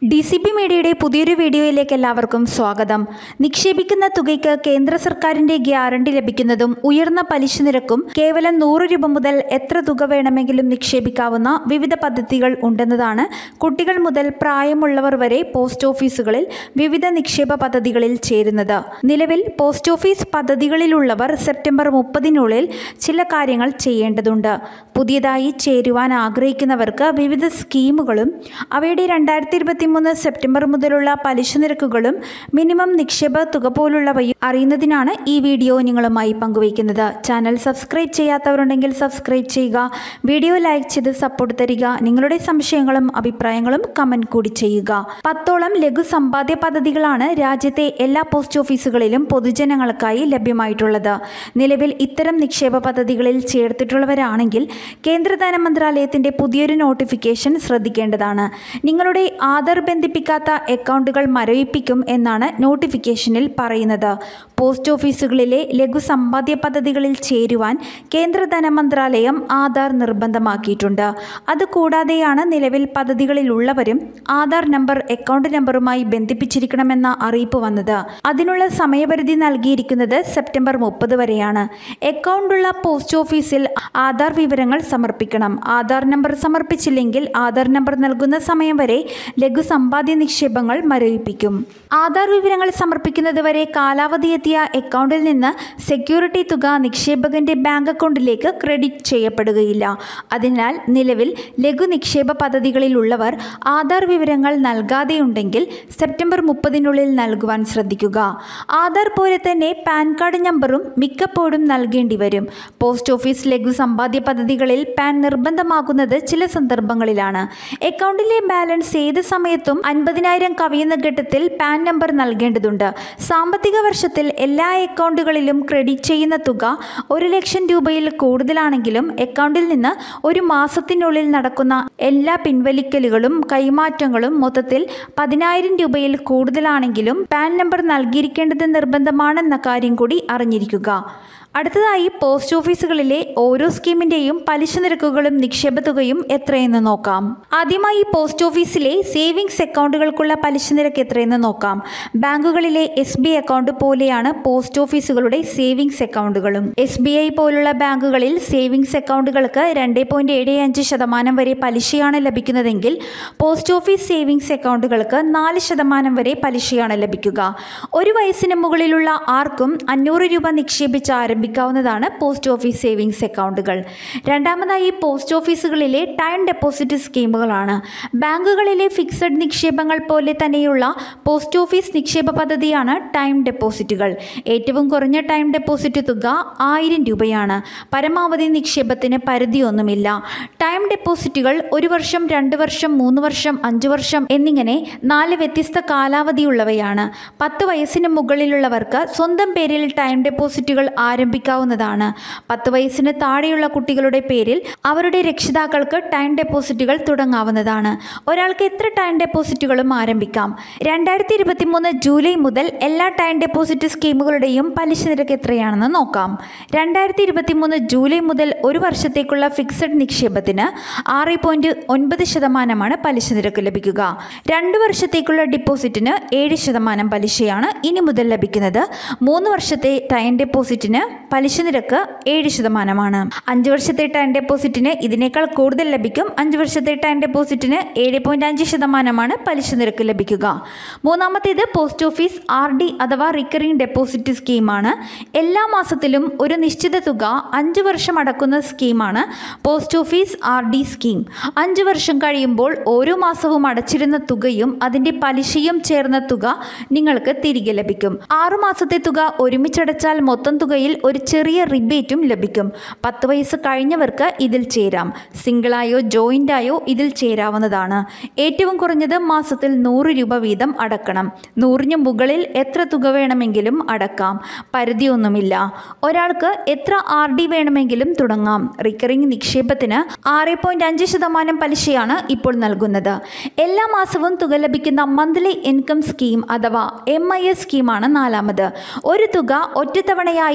D C B മീഡിയയുടെ പുതിയൊരു വീഡിയോയിലേക്ക് എല്ലാവർക്കും സ്വാഗതം നിക്ഷേപിക്കുന്ന തുകയ്ക്ക് കേന്ദ്ര സർക്കാരിന്റെ ഗ്യാരണ്ടി ലഭിക്കുന്നതും ഉയർന്ന പലിശ നിരക്കും കേവലം നൂറ് രൂപ മുതൽ എത്ര തുക വേണമെങ്കിലും നിക്ഷേപിക്കാവുന്ന വിവിധ പദ്ധതികൾ ഉണ്ടെന്നതാണ് കുട്ടികൾ മുതൽ പ്രായമുള്ളവർ വരെ പോസ്റ്റ് ഓഫീസുകളിൽ വിവിധ നിക്ഷേപ പദ്ധതികളിൽ ചേരുന്നത് നിലവിൽ പോസ്റ്റ് ഓഫീസ് പദ്ധതികളിലുള്ളവർ സെപ്റ്റംബർ മുപ്പതിനുള്ളിൽ ചില കാര്യങ്ങൾ ചെയ്യേണ്ടതുണ്ട് പുതിയതായി ചേരുവാൻ ആഗ്രഹിക്കുന്നവർക്ക് വിവിധ സ്കീമുകളും അവയുടെ രണ്ടായിരത്തി ഇരുപത്തിമൂന്ന് സെപ്റ്റംബർ മുതലുള്ള പലിശ നിരക്കുകളും മിനിമം നിക്ഷേപ തുക പോലുള്ളവയും അറിയുന്നതിനാണ് ഈ വീഡിയോ നിങ്ങളുമായി പങ്കുവയ്ക്കുന്നത് ചാനൽ സബ്സ്ക്രൈബ് ചെയ്യാത്തവരുണ്ടെങ്കിൽ സബ്സ്ക്രൈബ് ചെയ്യുക വീഡിയോ ലൈക്ക് ചെയ്ത് സപ്പോർട്ട് തരിക നിങ്ങളുടെ സംശയങ്ങളും അഭിപ്രായങ്ങളും കമൻറ്റ് കൂടി ചെയ്യുക പത്തോളം ലഘു സമ്പാദ്യ പദ്ധതികളാണ് രാജ്യത്തെ എല്ലാ പോസ്റ്റ് ഓഫീസുകളിലും പൊതുജനങ്ങൾക്കായി ലഭ്യമായിട്ടുള്ളത് നിലവിൽ ഇത്തരം നിക്ഷേപ പദ്ധതികളിൽ ചേർത്തിട്ടുള്ളവരാണെങ്കിൽ കേന്ദ്ര ധനമന്ത്രാലയത്തിന്റെ പുതിയൊരു നോട്ടിഫിക്കേഷൻ ശ്രദ്ധിക്കേണ്ടതാണ് നിങ്ങളുടെ ആധാർ ബന്ധിപ്പിക്കാത്ത അക്കൗണ്ടുകൾ മരവിപ്പിക്കും എന്നാണ് നോട്ടിഫിക്കേഷനിൽ പറയുന്നത് പോസ്റ്റ് ഓഫീസുകളിലെ ലഘു സമ്പാദ്യ പദ്ധതികളിൽ ചേരുവാൻ കേന്ദ്ര ധനമന്ത്രാലയം ആധാർ നിർബന്ധമാക്കിയിട്ടുണ്ട് അതുകൂടാതെയാണ് നിലവിൽ പദ്ധതികളിലുള്ളവരും ആധാർ നമ്പർ അക്കൗണ്ട് നമ്പറുമായി ബന്ധിപ്പിച്ചിരിക്കണമെന്ന അറിയിപ്പ് വന്നത് അതിനുള്ള സമയപരിധി നൽകിയിരിക്കുന്നത് സെപ്റ്റംബർ മുപ്പത് വരെയാണ് അക്കൗണ്ടുള്ള പോസ്റ്റ് ഓഫീസിൽ ആധാർ വിവരങ്ങൾ സമർപ്പിക്കണം ആധാർ നമ്പർ സമർപ്പിച്ചില്ലെങ്കിൽ ആധാർ നമ്പർ നൽകുന്ന സമയം വരെ ലഘു സമ്പാദ്യ നിക്ഷേപങ്ങൾ മരവിപ്പിക്കും ആധാർ വിവരങ്ങൾ സമർപ്പിക്കുന്നത് വരെ കാലാവധി എത്തിയ അക്കൗണ്ടിൽ നിന്ന് സെക്യൂരിറ്റി തുക നിക്ഷേപകന്റെ ബാങ്ക് അക്കൗണ്ടിലേക്ക് ക്രെഡിറ്റ് ചെയ്യപ്പെടുകയില്ല അതിനാൽ നിലവിൽ ലഘു നിക്ഷേപ പദ്ധതികളിലുള്ളവർ ആധാർ വിവരങ്ങൾ നൽകാതെയുണ്ടെങ്കിൽ സെപ്റ്റംബർ മുപ്പതിനുള്ളിൽ നൽകുവാൻ ശ്രദ്ധിക്കുക ആധാർ പോലെ തന്നെ പാൻ കാർഡ് നമ്പറും മിക്കപ്പോഴും നൽകേണ്ടി വരും പോസ്റ്റ് ഓഫീസ് ലഘു സമ്പാദ്യ പദ്ധതികളിൽ പാൻ നിർബന്ധമാകുന്നത് ചില സന്ദർഭങ്ങളിലാണ് അക്കൗണ്ടിലെ ബാലൻസ് ഏത് സമയത്തും അൻപതിനായിരം കവിയുന്ന ഘട്ടത്തിൽ പാൻ നമ്പർ നൽകേണ്ടതുണ്ട് സാമ്പത്തിക വർഷത്തിൽ എല്ലാ അക്കൗണ്ടുകളിലും ക്രെഡിറ്റ് ചെയ്യുന്ന തുക ഒരു ലക്ഷം രൂപയിൽ കൂടുതലാണെങ്കിലും അക്കൗണ്ടിൽ നിന്ന് ഒരു മാസത്തിനുള്ളിൽ നടക്കുന്ന എല്ലാ പിൻവലിക്കലുകളും കൈമാറ്റങ്ങളും മൊത്തത്തിൽ പതിനായിരം രൂപയിൽ കൂടുതലാണെങ്കിലും പാൻ നമ്പർ നൽകിയിരിക്കേണ്ടത് നിർബന്ധമാണെന്ന കാര്യം കൂടി അറിഞ്ഞിരിക്കുക അടുത്തതായി പോസ്റ്റ് ഓഫീസുകളിലെ ഓരോ സ്കീമിന്റെയും പലിശ നിരക്കുകളും നിക്ഷേപ തുകയും എത്രയെന്ന് നോക്കാം ആദ്യമായി പോസ്റ്റ് ഓഫീസിലെ സേവിങ്സ് അക്കൗണ്ടുകൾക്കുള്ള പലിശ നിരക്ക് എത്രയെന്ന് നോക്കാം ബാങ്കുകളിലെ എസ് ബി അക്കൗണ്ട് പോലെയാണ് പോസ്റ്റ് ഓഫീസുകളുടെ സേവിങ്സ് അക്കൗണ്ടുകളും എസ് ബി ഐ പോലുള്ള ബാങ്കുകളിൽ സേവിങ്സ് അക്കൗണ്ടുകൾക്ക് രണ്ട് പോയിന്റ് ഏഴ് അഞ്ച് ശതമാനം വരെ പലിശയാണ് ലഭിക്കുന്നതെങ്കിൽ പോസ്റ്റ് ഓഫീസ് സേവിങ്സ് അക്കൗണ്ടുകൾക്ക് നാല് ശതമാനം വരെ പലിശയാണ് ലഭിക്കുക ഒരു വയസ്സിന് മുകളിലുള്ള ആർക്കും അഞ്ഞൂറ് രൂപ നിക്ഷേപിച്ച് ആരംഭിക്കാവുന്നതാണ് പോസ്റ്റ് ഓഫീസ് സേവിങ്സ് അക്കൗണ്ടുകൾ രണ്ടാമതായി പോസ്റ്റ് ഓഫീസുകളിലെ ടൈം ഡെപ്പോസിറ്റ് സ്കീമുകളാണ് ബാങ്കുകളിലെ ഫിക്സഡ് നിക്ഷേപങ്ങൾ പോലെ തന്നെയുള്ള പോസ്റ്റ് ഓഫീസ് നിക്ഷേപ പദ്ധതിയാണ് ടൈം ഡെപ്പോസിറ്റുകൾ ഏറ്റവും കുറഞ്ഞ ടൈം ഡെപ്പോസിറ്റ് തുക ആയിരം രൂപയാണ് പരമാവധി നിക്ഷേപത്തിന് പരിധിയൊന്നുമില്ല ടൈം ഡെപ്പോസിറ്റുകൾ ഒരു വർഷം രണ്ട് വർഷം മൂന്ന് വർഷം അഞ്ച് വർഷം എന്നിങ്ങനെ നാല് വ്യത്യസ്ത കാലാവധിയുള്ളവയാണ് പത്ത് വയസ്സിന് മുകളിലുള്ളവർക്ക് സ്വന്തം പേരിൽ ടൈം ഡെപ്പോസിറ്റുകൾ ആരംഭിക്കാവുന്നതാണ് പത്ത് വയസ്സിന് താഴെയുള്ള കുട്ടികളുടെ പേരിൽ അവരുടെ രക്ഷിതാക്കൾക്ക് ടൈം ഡെപ്പോസിറ്റുകൾ തുടങ്ങാവുന്നതാണ് ഒരാൾക്ക് എത്ര ടൈം ഡെപ്പോസിറ്റുകളും ആരംഭിക്കാം രണ്ടായിരത്തി ഇരുപത്തി മൂന്ന് ജൂലൈ മുതൽ എല്ലാ ടൈം ഡെപ്പോസിറ്റ് സ്കീമുകളുടെയും പലിശ നിരക്ക് എത്രയാണെന്ന് നോക്കാം രണ്ടായിരത്തി ഇരുപത്തി മൂന്ന് ജൂലൈ മുതൽ ഒരു വർഷത്തേക്കുള്ള ഫിക്സഡ് നിക്ഷേപത്തിന് ആറ് പോയിന്റ് ഒൻപത് ശതമാനമാണ് പലിശ നിരക്ക് ലഭിക്കുക രണ്ട് വർഷത്തേക്കുള്ള ഡിപ്പോസിറ്റിന് ഏഴ് ശതമാനം പലിശയാണ് ഇനി മുതൽ ലഭിക്കുന്നത് മൂന്ന് വർഷത്തെ ടൈം ഡെപ്പോസിറ്റിന് പലിശ നിരക്ക് ഏഴ് ശതമാനമാണ് അഞ്ച് വർഷത്തെ ടൈം ഡെപ്പോസിറ്റിന് ഇതിനേക്കാൾ കൂടുതൽ ലഭിക്കും അഞ്ച് വർഷത്തെ ടൈം ഡെപ്പോസിറ്റിന് ഏഴ് പോയിന്റ് അഞ്ച് ശതമാനമാണ് പലിശ നിരക്ക് ലഭിക്കുക മൂന്നാമത്തേത് പോസ്റ്റ് ഓഫീസ് ആർ ഡി അഥവാ റിക്കറിംഗ് ഡെപ്പോസിറ്റ് സ്കീമാണ് എല്ലാ മാസത്തിലും ഒരു നിശ്ചിത തുക അഞ്ച് വർഷം അടക്കുന്ന സ്കീമാണ് post office R D scheme അഞ്ച് വർഷം കഴിയുമ്പോൾ ഓരോ മാസവും അടച്ചിരുന്ന തുകയും അതിൻ്റെ പലിശയും ചേർന്ന തുക നിങ്ങൾക്ക് തിരികെ ലഭിക്കും ആറു മാസത്തെ തുക ഒരുമിച്ചടച്ചാൽ മൊത്തം തുകയിൽ ഒരു ചെറിയ റിബേറ്റും ലഭിക്കും പത്ത് വയസ്സ് കഴിഞ്ഞവർക്ക് ഇതിൽ ചേരാം സിംഗിളായോ ജോയിൻ്റായോ ഇതിൽ ചേരാവുന്നതാണ് ഏറ്റവും കുറഞ്ഞത് മാസത്തിൽ നൂറ് രൂപ വീതം അടക്കണം നൂറിന് മുകളിൽ എത്ര തുക വേണമെങ്കിലും അടക്കാം പരിധിയൊന്നുമില്ല ഒരാൾക്ക് എത്ര ആർ ഡി വേണമെങ്കിലും തുടങ്ങാം റിക്കറിംഗ് നിക്ഷേപത്തിന് ആറ് പോയിന്റ് അഞ്ച് ശതമാനം പലിശയാണ് ഇപ്പോൾ നൽകുന്നത് എല്ലാ മാസവും തുക ലഭിക്കുന്ന മന്ത്ലി ഇൻകം സ്കീം അഥവാ എം ഐ എസ് സ്കീമാണ് നാലാമത് ഒരു തുക ഒറ്റത്തവണയായി നിങ്ങൾ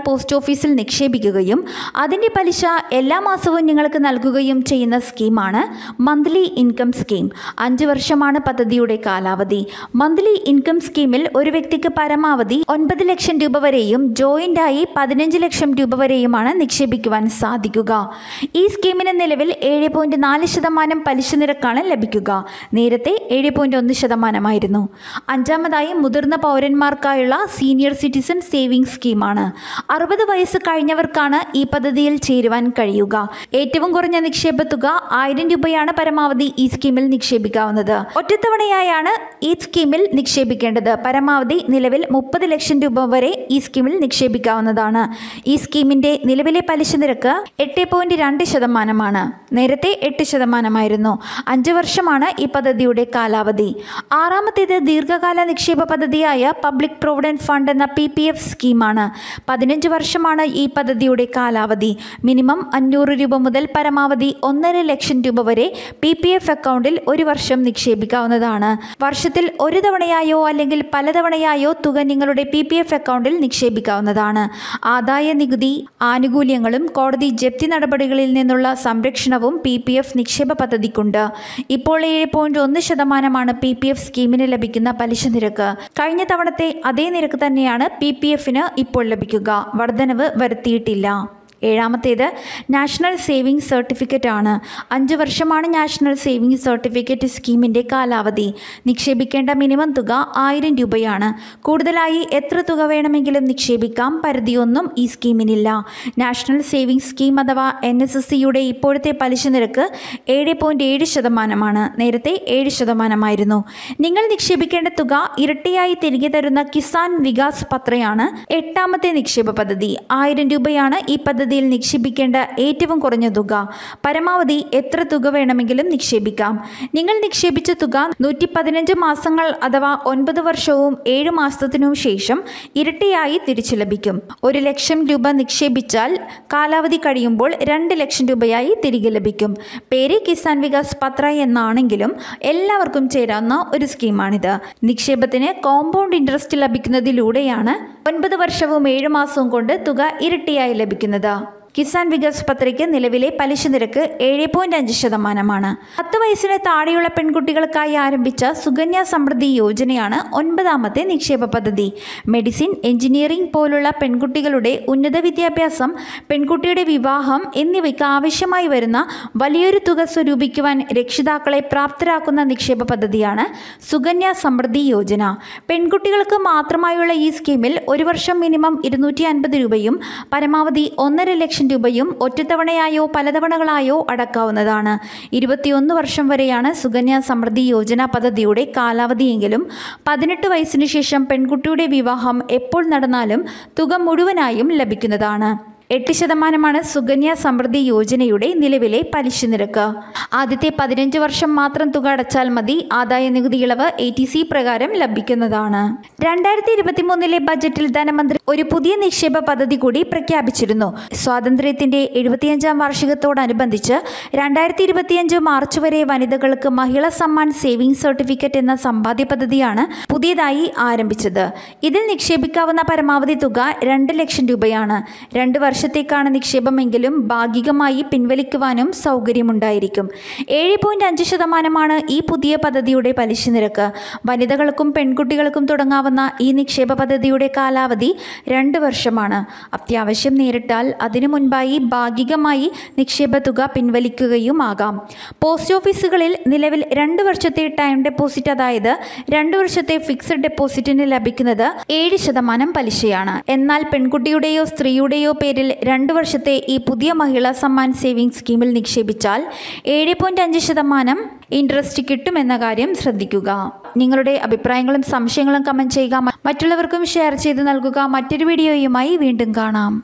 പോസ്റ്റ് ഓഫീസിൽ നിക്ഷേപിക്കുകയും അതിൻ്റെ പലിശ എല്ലാ മാസവും നിങ്ങൾക്ക് നൽകുകയും ചെയ്യുന്ന സ്കീമാണ് മന്ത്ലി ഇൻകം സ്കീം അഞ്ച് വർഷമാണ് പദ്ധതിയുടെ കാലാവധി മന്ത്ലി ഇൻകം സ്കീമിൽ ഒരു വ്യക്തിക്ക് പരമാവധി ഒൻപത് ലക്ഷം രൂപ വരെയും ജോയിൻ്റായി പതിനഞ്ച് ലക്ഷം രൂപ വരെയുമാണ് നിക്ഷേപിക്കുവാൻ സാധിക്കുക ഈ സ്കീമിന് നിലവിൽ ഏഴ് പോയിൻറ്റ് നാല് ശതമാനം പലിശ നിരക്കാണ് ലഭിക്കുക നേരത്തെ ഏഴ് പോയിൻറ്റ് ഒന്ന് ശതമാനമായിരുന്നു അഞ്ചാമതായി മുതിർന്ന പൗരന്മാർക്കായുള്ള സീനിയർ സിറ്റിസൺ സേവിംഗ് സ്കീമാണ് അറുപത് വയസ്സ് കഴിഞ്ഞവർക്കാണ് ഈ പദ്ധതിയിൽ ചേരുവാൻ കഴിയുക ഏറ്റവും കുറഞ്ഞ നിക്ഷേപ തുക ആയിരം രൂപയാണ് പരമാവധി ഈ സ്കീമിൽ നിക്ഷേപിക്കാവുന്നത് ഒറ്റത്തവണയായാണ് ഈ സ്കീമിൽ നിക്ഷേപിക്കേണ്ടത് പരമാവധി നിലവിൽ മുപ്പത് ലക്ഷം രൂപ വരെ ഈ സ്കീമിൽ നിക്ഷേപിക്കാവുന്നതാണ് ഈ സ്കീമിന്റെ നിലവിലെ പലിശ നിരക്ക് എട്ട് പോയിന്റ് രണ്ട് ശതമാനമാണ് നേരത്തെ എട്ട് ശതമാനമായിരുന്നു അഞ്ച് വർഷമാണ് ഈ പദ്ധതിയുടെ കാലാവധി ആറാമത്തേത് ദീർഘകാല നിക്ഷേപ പദ്ധതിയായ പബ്ലിക് പ്രൊവിഡന്റ് ഫണ്ട് എന്ന പി പി എഫ് സ്കീമാണ് പതിനഞ്ച് വർഷമാണ് ഈ പദ്ധതിയുടെ കാലാവധി മിനിമം അഞ്ഞൂറ് രൂപ മുതൽ പരമാവധി ഒന്നര ലക്ഷം രൂപ വരെ പി പി എഫ് അക്കൗണ്ടിൽ ഒരു വർഷം നിക്ഷേപിക്കാവുന്നതാണ് വർഷത്തിൽ ഒരു തവണയായോ അല്ലെങ്കിൽ പലതവണയായോ തുക നിങ്ങളുടെ പി പി എഫ് അക്കൗണ്ടിൽ നിക്ഷേപിക്കാവുന്നതാണ് ആദായ നികുതി ആനുകൂല്യങ്ങളും കോടതി ജപ്തി നടപടികളിൽ നിന്നുള്ള സംരക്ഷണവും പി പി എഫ് നിക്ഷേപ പദ്ധതിക്കുണ്ട് ഇപ്പോൾ ഏഴ് പോയിന്റ് ഒന്ന് ശതമാനമാണ് പി പി എഫ് സ്കീമിന് ലഭിക്കുന്ന പലിശ നിരക്ക് കഴിഞ്ഞ തവണത്തെ അതേ നിരക്ക് തന്നെയാണ് പി പി എഫിന് ഇപ്പോൾ ലഭിക്കുക വർധനവ് വരുത്തിയിട്ടില്ല ഏഴാമത്തേത് നാഷണൽ സേവിംഗ് സർട്ടിഫിക്കറ്റ് ആണ് അഞ്ച് വർഷമാണ് നാഷണൽ സേവിംഗ് സർട്ടിഫിക്കറ്റ് സ്കീമിൻ്റെ കാലാവധി നിക്ഷേപിക്കേണ്ട മിനിമം തുക ആയിരം രൂപയാണ് കൂടുതലായി എത്ര തുക വേണമെങ്കിലും നിക്ഷേപിക്കാം പരിധിയൊന്നും ഈ സ്കീമിനില്ല നാഷണൽ സേവിംഗ് സ്കീം അഥവാ എൻ എസ് എസ് സിയുടെ ഇപ്പോഴത്തെ പലിശ നിരക്ക് ഏഴ് പോയിൻറ്റ് ഏഴ് ശതമാനമാണ് നേരത്തെ ഏഴ് ശതമാനമായിരുന്നു നിങ്ങൾ നിക്ഷേപിക്കേണ്ട തുക ഇരട്ടിയായി തിരികെ തരുന്ന കിസാൻ വികാസ് പത്രയാണ് എട്ടാമത്തെ നിക്ഷേപ പദ്ധതി ആയിരം രൂപയാണ് ഈ പദ്ധതിയിൽ നിക്ഷേപിക്കേണ്ട ഏറ്റവും കുറഞ്ഞ തുക പരമാവധി എത്ര തുക വേണമെങ്കിലും നിക്ഷേപിക്കാം നിങ്ങൾ നിക്ഷേപിച്ച തുക നൂറ്റി പതിനഞ്ച് മാസങ്ങൾ അഥവാ ഒൻപത് വർഷവും ഏഴ് മാസത്തിനും ശേഷം ഇരട്ടിയായി തിരിച്ചു ലഭിക്കും ഒരു ലക്ഷം രൂപ നിക്ഷേപിച്ചാൽ കാലാവധി കഴിയുമ്പോൾ രണ്ട് ലക്ഷം രൂപയായി തിരികെ ലഭിക്കും പേര് കിസാൻ വികാസ് പത്ര എന്നാണെങ്കിലും എല്ലാവർക്കും ചേരാവുന്ന ഒരു സ്കീമാണിത് നിക്ഷേപത്തിന് കോമ്പൗണ്ട് ഇൻട്രസ്റ്റ് ലഭിക്കുന്നതിലൂടെയാണ് ഒൻപത് വർഷവും ഏഴ് മാസവും കൊണ്ട് തുക ഇരട്ടിയായി ലഭിക്കുന്നത് കിസാൻ വികാസ് പത്രയ്ക്ക് നിലവിലെ പലിശ നിരക്ക് ഏഴ് പോയിന്റ് അഞ്ച് ശതമാനമാണ് പത്ത് വയസ്സിന് താഴെയുള്ള പെൺകുട്ടികൾക്കായി ആരംഭിച്ച സുകന്യ സമൃദ്ധി യോജനയാണ് ഒൻപതാമത്തെ നിക്ഷേപ പദ്ധതി മെഡിസിൻ എഞ്ചിനീയറിംഗ് പോലുള്ള പെൺകുട്ടികളുടെ ഉന്നത വിദ്യാഭ്യാസം പെൺകുട്ടിയുടെ വിവാഹം എന്നിവയ്ക്ക് ആവശ്യമായി വരുന്ന വലിയൊരു തുക സ്വരൂപിക്കുവാൻ രക്ഷിതാക്കളെ പ്രാപ്തരാക്കുന്ന നിക്ഷേപ പദ്ധതിയാണ് സുകന്യ സമൃദ്ധി യോജന പെൺകുട്ടികൾക്ക് മാത്രമായുള്ള ഈ സ്കീമിൽ ഒരു വർഷം മിനിമം ഇരുന്നൂറ്റി അൻപത് രൂപയും പരമാവധി ഒന്നര ലക്ഷം രൂപയും ഒറ്റത്തവണയായോ പലതവണകളായോ അടക്കാവുന്നതാണ് ഇരുപത്തിയൊന്ന് വർഷം വരെയാണ് സുകന്യ സമൃദ്ധി യോജന പദ്ധതിയുടെ കാലാവധിയെങ്കിലും പതിനെട്ട് വയസ്സിനു ശേഷം പെൺകുട്ടിയുടെ വിവാഹം എപ്പോൾ നടന്നാലും തുക മുഴുവനായും ലഭിക്കുന്നതാണ് എട്ട് ശതമാനമാണ് സുകന്യ സമൃദ്ധി യോജനയുടെ നിലവിലെ പലിശ നിരക്ക് ആദ്യത്തെ പതിനഞ്ച് വർഷം മാത്രം തുക അടച്ചാൽ മതി ആദായ നികുതി ഇളവ് എ ടി സി പ്രകാരം ലഭിക്കുന്നതാണ് രണ്ടായിരത്തി ഇരുപത്തിമൂന്നിലെ ബജറ്റിൽ ധനമന്ത്രി ഒരു പുതിയ നിക്ഷേപ പദ്ധതി കൂടി പ്രഖ്യാപിച്ചിരുന്നു സ്വാതന്ത്ര്യത്തിന്റെ എഴുപത്തിയഞ്ചാം വാർഷികത്തോടനുബന്ധിച്ച് രണ്ടായിരത്തി ഇരുപത്തിയഞ്ച് മാർച്ച് വരെ വനിതകൾക്ക് മഹിളാ സമ്മാൻ സേവിംഗ് സർട്ടിഫിക്കറ്റ് എന്ന സമ്പാദ്യ പദ്ധതിയാണ് പുതിയതായി ആരംഭിച്ചത് ഇതിൽ നിക്ഷേപിക്കാവുന്ന പരമാവധി തുക രണ്ട് ലക്ഷം രൂപയാണ് രണ്ട് വർഷത്തേക്കാണ് നിക്ഷേപമെങ്കിലും ഭാഗികമായി പിൻവലിക്കുവാനും സൗകര്യമുണ്ടായിരിക്കും ഏഴ് പോയിന്റ് അഞ്ച് ശതമാനമാണ് ഈ പുതിയ പദ്ധതിയുടെ പലിശ നിരക്ക് വനിതകൾക്കും പെൺകുട്ടികൾക്കും തുടങ്ങാവുന്ന ഈ നിക്ഷേപ പദ്ധതിയുടെ കാലാവധി രണ്ട് വർഷമാണ് അത്യാവശ്യം നേരിട്ടാൽ അതിനു മുൻപായി ഭാഗികമായി നിക്ഷേപ തുക പിൻവലിക്കുകയും ആകാം പോസ്റ്റ് ഓഫീസുകളിൽ നിലവിൽ രണ്ട് വർഷത്തെ ടൈം ഡെപ്പോസിറ്റ് അതായത് രണ്ട് വർഷത്തെ ഫിക്സഡ് ഡെപ്പോസിറ്റിന് ലഭിക്കുന്നത് ഏഴ് ശതമാനം പലിശയാണ് എന്നാൽ പെൺകുട്ടിയുടെയോ സ്ത്രീയുടെയോ പേരിൽ രണ്ട് വർഷത്തെ ഈ പുതിയ മഹിളാ സമ്മാൻ സേവിംഗ് സ്കീമിൽ നിക്ഷേപിച്ചാൽ ഏഴ് പോയിന്റ് അഞ്ച് ശതമാനം ഇൻട്രസ്റ്റ് കിട്ടുമെന്ന കാര്യം ശ്രദ്ധിക്കുക നിങ്ങളുടെ അഭിപ്രായങ്ങളും സംശയങ്ങളും കമൻറ്റ് ചെയ്യുക മറ്റുള്ളവർക്കും ഷെയർ ചെയ്ത് നൽകുക മറ്റൊരു വീഡിയോയുമായി വീണ്ടും കാണാം